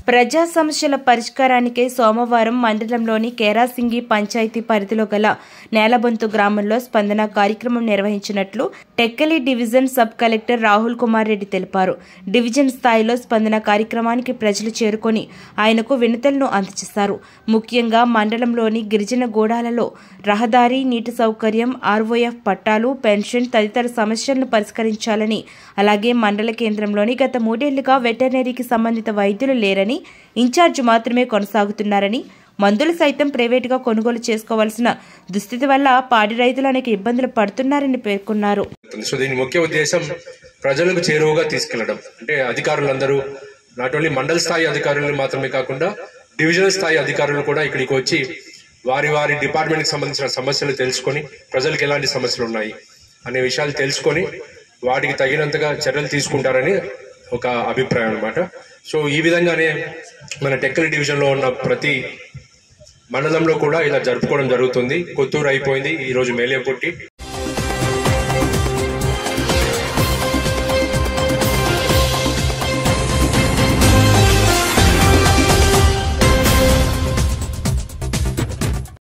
ప్రజా సమస్యల పరిష్కారానికై సోమవారం మండలంలోని కేరాసింగి పంచాయతీ పరిధిలో గల నేలబొంతు గ్రామంలో స్పందన కార్యక్రమం నిర్వహించినట్లు Tekkali division sub collector Rahul Kumar Reddy తెలిపారు డివిజన్ స్థాయిలో స్పందన కార్యక్రమానికి ప్రజలు చేరుకొని ఆయనకు వినతులను అందజేశారు ముఖ్యంగా మండలంలోని గిరిజన గూడాలలో రహదారి నీటి సౌకర్యం ఆర్ఓఎఫ్ పట్టాలు పెన్షన్ తదితర సమస్యలను పరిష్కరించాలని అలాగే మండల కేంద్రంలోని గత మూడేళ్లుగా వెటర్నరీకి సంబంధిత వైద్యులు లేరని ఇన్ఛార్జ్ మాత్రమే కొనసాగుతున్నారని మందులు సైతం ప్రైవేటుగా కొనుగోలు చేసుకోవాల్సిన దుస్థితి వల్ల పాడి రైతులు అనేక ఇబ్బందులు పడుతున్నారని పేర్కొన్నారు సో దీని ముఖ్య ఉద్దేశం ప్రజలకు చేరువగా తీసుకెళ్లడం అంటే అధికారులందరూ నాట్ ఓన్లీ మండల స్థాయి అధికారులు మాత్రమే కాకుండా డివిజనల్ స్థాయి అధికారులు కూడా ఇక్కడికి వచ్చి వారి వారి డిపార్ట్మెంట్కి సంబంధించిన సమస్యలు తెలుసుకొని ప్రజలకు ఎలాంటి సమస్యలు ఉన్నాయి అనే విషయాలు తెలుసుకొని వాటికి తగినంతగా చర్యలు తీసుకుంటారని ఒక అభిప్రాయం అన్నమాట సో ఈ విధంగానే మన టెక్కలి డివిజన్లో ఉన్న ప్రతి మండలంలో కూడా ఇలా జరుపుకోవడం జరుగుతుంది కొత్తూరు అయిపోయింది ఈ రోజు మేలేపుట్టి